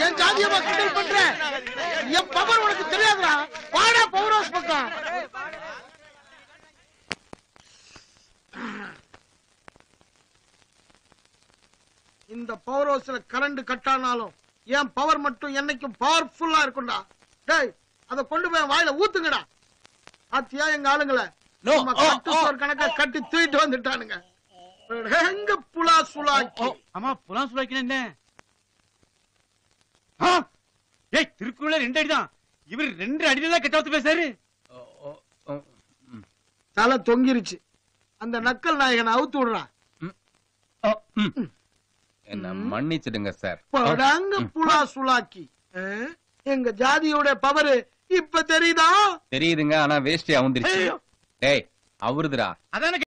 என் ஜாதியமா கிண்டல் பண்ற என் பவர் உனக்கு தெரியாதுடா வாடா பவர் ஹவுஸ் பக்கம் இந்த பவர் ஹவுஸ்ல கரண்ட் கட் ஆனாலும் என் பவர் மட்டும் என்னைக்கும் பவர்ஃபுல்லா இருக்கும்டா டேய் அத கொண்டு போய் வாயில ஊத்துங்கடா ஆத்தியா எங்க ஆளுங்கள No, சும்மா oh, கட்டு oh. சோறு கணக்கா கட்டி தூக்கிட்டு வந்துட்டானுங்க எங்க புலா சுலாக்கி அம்மா புலாம் சுலாக்கினா என்ன ஆ? ஏய் திருக்குறள ரெண்டு அடிதான் இவர் ரெண்டு அடியில கெட்டாத்து பேசாரு தலை தொங்கிருச்சு அந்த நக்கல் நாயகனை அவுத்து விடுறா என்ன மன்னிச்சிடுங்க சார் படாங்க புலா சுலாக்கி ஆ? எங்க ஜாதியோட பவர் இப்ப தெரியுதா தெரியுதுங்க ஆனா வேஷ்டி அவுந்துருச்சு ஐயோ. டேய் அவருதுடா அதான